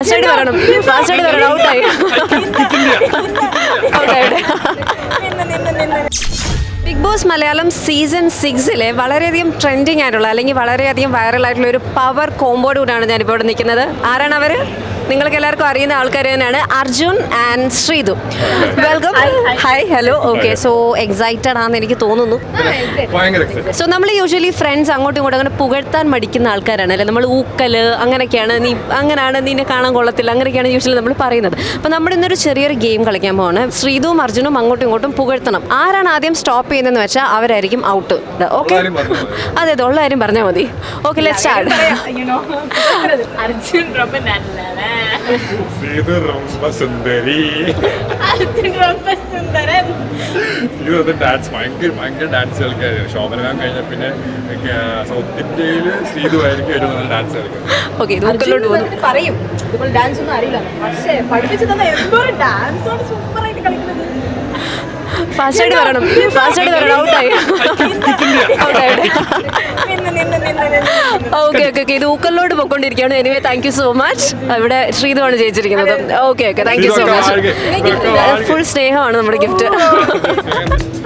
Fast ആയിട്ട് വരണം fast ആയിട്ട് വരണം ഔട്ടായി ഔട്ടായിട്ട് ബിഗ് ബോസ് മലയാളം സീസൺ സിക്സിലെ വളരെയധികം ട്രെൻഡിങ് ആയിട്ടുള്ള അല്ലെങ്കിൽ വളരെയധികം വൈറലായിട്ടുള്ള ഒരു പവർ കോമ്പോയുടെ കൂടെയാണ് ഞാനിപ്പോൾ ഇവിടെ നിൽക്കുന്നത് ആരാണ് അവർ നിങ്ങൾക്ക് എല്ലാവർക്കും അറിയുന്ന ആൾക്കാർ തന്നെയാണ് Arjun and Sreethu welcome hi hello okay so excited ആണെന്ന് എനിക്ക് തോന്നുന്നു ഭയങ്കര excited. സോ നമ്മൾ യൂഷ്വലി ഫ്രണ്ട്സ് അങ്ങോട്ടും ഇങ്ങോട്ടും അങ്ങനെ പുകഴ്ത്താൻ മടിക്കുന്ന ആൾക്കാരാണ് അല്ലേ നമ്മൾ ഊക്കല് അങ്ങനെയൊക്കെയാണ് നീ അങ്ങനെയാണ് നിന്നെ കാണാൻ കൊള്ളത്തില്ല അങ്ങനെയൊക്കെയാണ് യൂഷ്വലി നമ്മൾ പറയുന്നത് അപ്പോൾ നമ്മൾ ഇന്നൊരു ചെറിയൊരു ഗെയിം കളിക്കാൻ പോവാണ് ശ്രീതുവും അർജുനും അങ്ങോട്ടും ഇങ്ങോട്ടും പുകഴ്ത്തണം ആരാണ് ആദ്യം സ്റ്റോപ്പ് ചെയ്യുന്നതെന്ന് വെച്ചാൽ അവരായിരിക്കും ഔട്ട് ഓക്കെ ഉള്ള കാര്യം പറഞ്ഞാൽ മതി. അതെ അതെ ഉള്ള കാര്യം പറഞ്ഞാൽ മതി ഓക്കെ ലെറ്റ് സ്റ്റാർട്ട് അർജുൻ ரொம்ப நல்லவன் ഇത് ரொம்ப സുന്ദരി അർജുൻ ரொம்ப സുന്ദരൻ ഇത് വന്ന് ഡാൻസ് ഭയങ്കര ഭയങ്കര ഡാൻസ് കളിക്കായിരുന്നു ശോഭന മാം കഴിഞ്ഞ പിന്നെ സൗത്ത് ഇന്ത്യയിൽ ശ്രീതു ആയിരിക്കും ഏറ്റവും നല്ല ഡാൻസ് കളിക്കുന്നത് ഓക്കെ ഇത് ഊക്കലോട്ട് പോകുന്നു എന്നിട്ട് പറയും ഇതുപോലെ ഡാൻസ് ഒന്നും അറിയില്ല പക്ഷേ പഠിപ്പിച്ചു തന്ന എന്തോ ഡാൻസ് ആണ് സൂപ്പർ ആയിട്ട് കളിക്കുന്നത് ഫാസ്റ്റ് ആയിട്ട് വരണം ഫാസ്റ്റ് ആയിട്ട് വരണം ഔട്ടായി ഔട്ടായിട്ട് നിന്ന് നിന്ന് നിന്ന് നിന്ന് ഓക്കെ ഓക്കെ ഓക്കെ ഇത് ഊക്കലിലോട്ട് പോയിക്കൊണ്ടിരിക്കുകയാണ് anyway thank you so much ഇവിടെ ശ്രീതുവാണ് ജയിച്ചിരിക്കുന്നത് okay okay thank you so ഇതൊക്കെ മച്ച് ആകെ- ഇതൊക്കെ ആകെ- ഫുൾ സ്നേഹമാണ് നമ്മുടെ ഗിഫ്റ്റ്